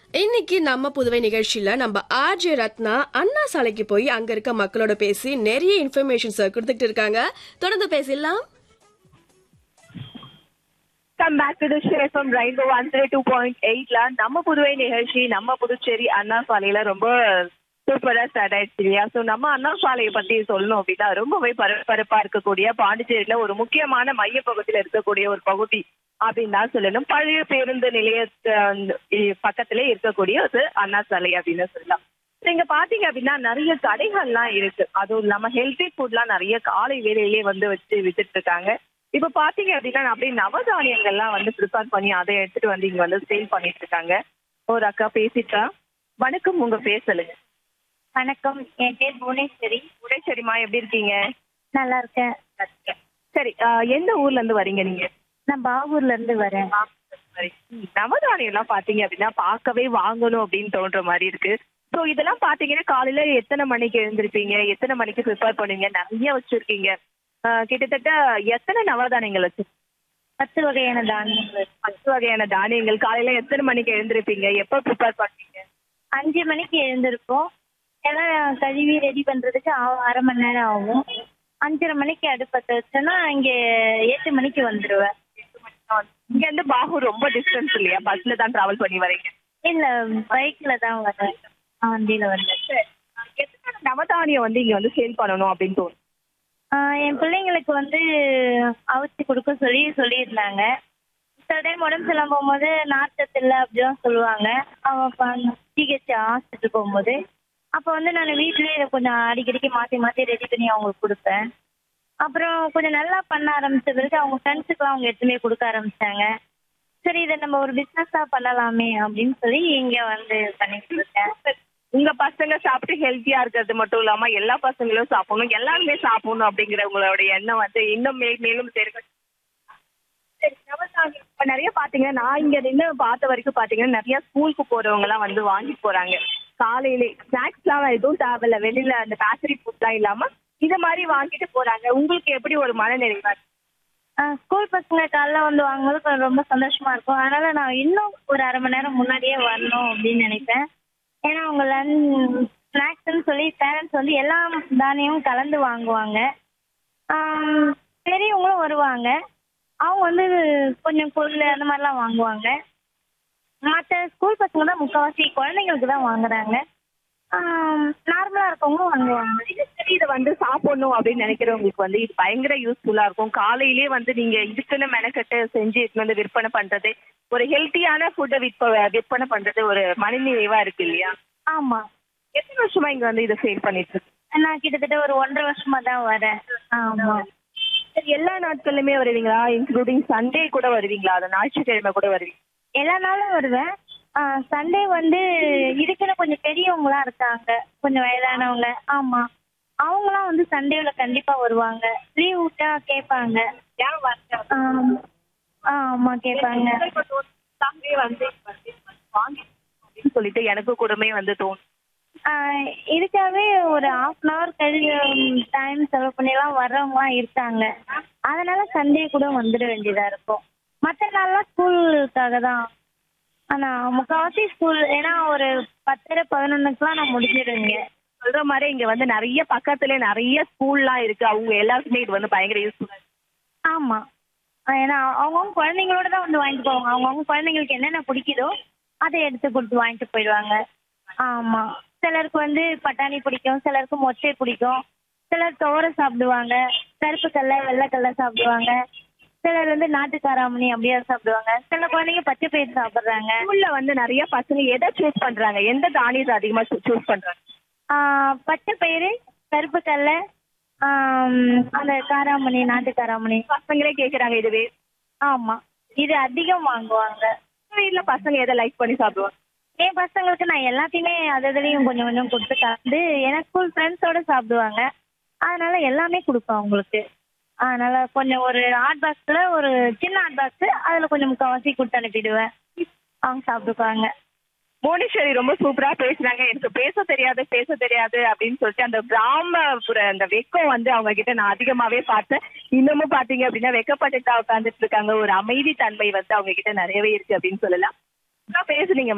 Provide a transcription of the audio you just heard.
இன்னைக்கு நம்ம புதுவை நிகழ்ச்சியில நம்ம ஆர்ஜே ரத்னா அண்ணா சாலைக்கு போய் அங்க இருக்க மக்களோட பேசி நிறைய இன்ஃபர்மேஷன்ஸ் கொடுத்துட்டு இருக்காங்க தொடர்ந்து பேசிடலாம் come back to the show from Rainbow one three two point எயிட்ல நம்ம புதுவை நிகழ்ச்சி நம்ம புதுச்சேரி அண்ணா சாலையில ரொம்ப சூப்பரா ஸ்டார்ட் ஆயிடுச்சு இல்லையா ஸோ நம்ம அண்ணா சாலையை பத்தி சொல்லணும் அப்படின்னா ரொம்பவே பரபரப்பா இருக்கக்கூடிய பாண்டிச்சேரியில ஒரு முக்கியமான மைய பகுதியில இருக்கக்கூடிய ஒரு பகுதி அப்படின்னு தான் சொல்லணும் பழைய பேருந்து நிலைய பக்கத்திலே இருக்கக்கூடிய ஒரு அண்ணா சாலை அப்படின்னு சொல்லலாம் நீங்க பாத்தீங்க அப்படின்னா நிறைய கடைகள்லாம் இருக்கு அதுவும் இல்லாம ஹெல்தி ஃபுட்லாம் நிறைய காலை வேலையிலேயே வந்து வச்சு வித்துட்டு இருக்காங்க இப்ப பாத்தீங்க அப்படின்னா அப்படியே நவதானியங்கள்லாம் வந்து ப்ரிப்பேர் பண்ணி அதை எடுத்துட்டு வந்து இங்க வந்து சேல் பண்ணிட்டு இருக்காங்க ஒரு அக்கா பேசிட்டா வணக்கம் உங்க பேர் சொல்லுங்க வணக்கம் என் பேர் புவனேஸ்வரி உடேஸ்வரிமா எப்படி இருக்கீங்க நல்லா இருக்கேன் சரி ஆஹ் எந்த ஊர்ல இருந்து வரீங்க நீங்க நான் பாகூர்ல இருந்து வரேன் சரி. நவதானியம் எல்லாம் பாத்தீங்க அப்படின்னா பார்க்கவே வாங்கணும் அப்படின்னு தோன்ற மாதிரி இருக்கு சோ இதெல்லாம் பாத்தீங்கன்னா காலையில எத்தனை மணிக்கு எழுந்திருப்பீங்க எத்தனை மணிக்கு ப்ரிப்பேர் பண்ணுவீங்க நிறைய வச்சிருக்கீங்க ஆஹ் கிட்டத்தட்ட எத்தனை நவதானியங்கள் வச்சு பத்து வகையான தானியங்கள் பத்து வகையான தானியங்கள் காலையில எத்தனை மணிக்கு எழுந்திருப்பீங்க எப்ப ப்ரிப்பேர் பண்ணுவீங்க அஞ்சு மணிக்கு எழுந்திருப்போம் எல்லாம் கழுவி ரெடி பண்றதுக்கு ஆ- அரை மணி நேரம் ஆகும் அஞ்சரை மணிக்கு அடுப்பத்தை வச்சோன்னா இங்க எட்டு மணிக்கு வந்துருவேன் இங்க இருந்து பாகூர் ரொம்ப டிஸ்டன்ஸ் இல்லையா பஸ்ல தான் டிராவல் பண்ணி வரீங்க இல்ல பைக்ல தான் வரேன் வண்டியில வரேன் எத்தனை நவதானியம் வந்து இங்க வந்து சேல் பண்ணணும் அப்படின்னு தோணும் ஆஹ் என் பிள்ளைங்களுக்கு வந்து அவிச்சு கொடுக்க சொல்லி சொல்லியிருந்தாங்க சில டைம் உடம்பு சரியில்லாம போகும்போது நார்ச்சத்து இல்லை அப்படிலாம் சொல்லுவாங்க அவன் ஜிஹெச் ஹாஸ்பிட்டல் போகும்போது அப்போ வந்து நான் வீட்லயே இதை கொஞ்சம் அடிக்கடிக்கு மாற்றி மாற்றி ரெடி பண்ணி அவங்களுக்கு கொடுப்பேன் அப்புறம் கொஞ்சம் நல்லா பண்ண ஆரம்பிச்ச பிறகு அவங்க ஃப்ரெண்ட்ஸுக்குலாம் அவங்க எடுத்துமே கொடுக்க ஆரம்பிச்சாங்க சரி இதை நம்ம ஒரு பிஸ்னஸாக பண்ணலாமே அப்படின்னு சொல்லி இங்கே வந்து பண்ணிட்டு இருக்கேன் உங்க பசங்க சாப்பிட்டு ஹெல்த்தியா இருக்கிறது மட்டும் இல்லாம எல்லா பசங்களும் சாப்பிடணும் எல்லாருமே சாப்பிடணும் அப்படிங்கிற உங்களோட எண்ணம் வந்து இன்னும் மே மேலும் பெருக சரி, நவதானியம். இப்ப நிறைய பாத்தீங்கன்னா நான் இங்க நின்று பார்த்த வரைக்கும் பாத்தீங்கன்னா நிறைய ஸ்கூலுக்கு போறவங்க எல்லாம் வந்து வாங்கிட்டு போறாங்க காலையிலே ஸ்நாக்ஸ் எல்லாம் எதுவும் தேவையில்ல வெளியில அந்த பேக்கரி ஃபுட்லாம் இல்லாம இத மாதிரி வாங்கிட்டு போறாங்க உங்களுக்கு எப்படி ஒரு மனநிறைவா இருக்கு? ஸ்கூல் பசங்க காலைல வந்து வாங்கும்போது கொஞ்சம் ரொம்ப சந்தோஷமா இருக்கும் அதனால நான் இன்னும் ஒரு அரை மணி நேரம் முன்னாடியே வரணும் அப்படின்னு நினைப்பேன் ஏன்னா அவங்க லஞ்ச் ஸ்நாக்ஸ்ன்னு சொல்லி பேரண்ட்ஸ் வந்து எல்லா தானியமும் கலந்து வாங்குவாங்க ஆம், பெரியவங்களும் வருவாங்க அவங்க வந்து கொஞ்சம் பொருள் அந்த மாதிரிலாம் வாங்குவாங்க மற்ற ஸ்கூல் பசங்க தான் முக்கால்வாசி குழந்தைங்களுக்கு தான் வாங்குறாங்க நார்மலாக இருக்கவங்களும் வாங்குவாங்க சரி இதை வந்து சாப்பிடணும் அப்படின்னு நினைக்கிறவங்களுக்கு வந்து இது பயங்கர யூஸ்ஃபுல்லா இருக்கும் காலையிலேயே வந்து நீங்க இதுக்குன்னு மெனக்கட்டு செஞ்சு இதுக்கு வந்து விற்பனை பண்றது ஒரு ஹெல்த்தியான ஃபுட்டை விற்ப விற்பனை பண்றது ஒரு மனநிறைவா இருக்கு இல்லையா ஆமாம் எத்தனை வருஷமா இங்க வந்து இதை சேல் பண்ணிட்டு இருக்கு நான் கிட்டத்தட்ட ஒரு ஒன்றரை வருஷமா தான் வரேன் ஆமா சரி எல்லா நாட்களுமே வருவீங்களா இன்க்ளூடிங் சண்டே கூட வருவீங்களா அது ஞாயிற்றுக்கிழமை கூட வருவீங்க எல்லா நாளும் வருவேன் சண்டே வந்து இருக்கிற கொஞ்சம் பெரியவங்களாம் இருக்காங்க கொஞ்சம் வயதானவங்க ஆமா அவங்களாம் வந்து சண்டேல கண்டிப்பா வருவாங்க லீவ் விட்டா கேட்பாங்க ஏன் வரல? ஆம். ஆ, ஆமா கேட்பாங்க சண்டே வந்து வந்து வாங்கி அப்படின்னு சொல்லிட்டு எனக்கு கூடமே வந்து தோணும் ஆஹ் இதுக்காகவே ஒரு ஹாஃப் அன் ஹவர் கழிஞ்ச டைம் செலவு பண்ணிலாம் வர்றவங்கலாம் இருக்காங்க அதனால சண்டே கூட வந்துட வேண்டியதா இருக்கும் மற்ற நாள்லாம் ஸ்கூலுக்காக தான் ஆனா முக்கால்வாசி ஸ்கூல் ஏன்னா ஒரு பத்தரை பதினொன்னுக்குலாம் நான் முடிச்சிடுங்க சொல்ற மாதிரி இங்க வந்து நிறைய பக்கத்துல நிறைய ஸ்கூல்லாம் இருக்கு அவங்க எல்லாருக்குமே இது வந்து பயங்கர யூஸ்ஃபுல்லா இருக்கு ஆமா ஆஹ் ஏன்னா அவங்கவுங்க குழந்தைங்களோட தான் வந்து வாங்கிட்டு போவாங்க அவங்கவுங்க குழந்தைங்களுக்கு என்னென்ன பிடிக்குதோ அதை எடுத்து கொடுத்து வாங்கிட்டு போயிடுவாங்க ஆமா சிலருக்கு வந்து பட்டாணி பிடிக்கும் சிலருக்கு மொச்சை பிடிக்கும் சிலர் துவரை சாப்பிடுவாங்க கருப்பு கடலை வெள்ளைக்கடலை சாப்பிடுவாங்க சிலர் வந்து நாட்டு காராமணி அப்படியே சாப்பிடுவாங்க சில குழந்தைங்க பச்சை பயிர் சாப்பிடுறாங்க ஸ்கூல்ல வந்து நிறைய பசங்க எதை சூஸ் பண்றாங்க எந்த தானியத்தை அதிகமா சூஸ் பண்றாங்க ஆஹ் பச்சை பயிறு கருப்பு கடலை ஆம், அந்த காராமணி நாட்டு காராமணி பசங்களே கேக்குறாங்க இதுவே ஆமா இது அதிகம் வாங்குவாங்க வீட்ல பசங்க எதை லைக் பண்ணி சாப்பிடுவாங்க என் பசங்களுக்கு நான் எல்லாத்தையுமே அது இதுலயும் கொஞ்சம் கொஞ்சம் கொடுத்து கலந்து ஏன்னா ஸ்கூல் ஃப்ரெண்ட்ஸோட சாப்பிடுவாங்க அதனால எல்லாமே கொடுப்பேன் அவங்களுக்கு அதனால கொஞ்சம் ஒரு ஹாட் பாக்ஸ்ல ஒரு சின்ன ஹாட் பாக்ஸ் அதுல கொஞ்சம் முக்கால்வாசி கொடுத்து அனுப்பிடுவேன் அவங்க சாப்பிட்டுக்குவாங்க புவனேஸ்வரி ரொம்ப சூப்பரா பேசுறாங்க எனக்கு பேச தெரியாது பேச தெரியாது அப்படின்னு சொல்லிட்டு அந்த கிராமப்புற அந்த வெக்கம் வந்து அவங்க கிட்ட நான் அதிகமாவே பார்த்தேன் இன்னமும் பாத்தீங்க அப்படின்னா வெக்கப்பட்டுட்டா உட்காந்துட்டு இருக்காங்க ஒரு அமைதி தன்மை வந்து அவங்க கிட்ட நிறையவே இருக்கு அப்படின்னு சொல்லலாம் பேசுனீங்க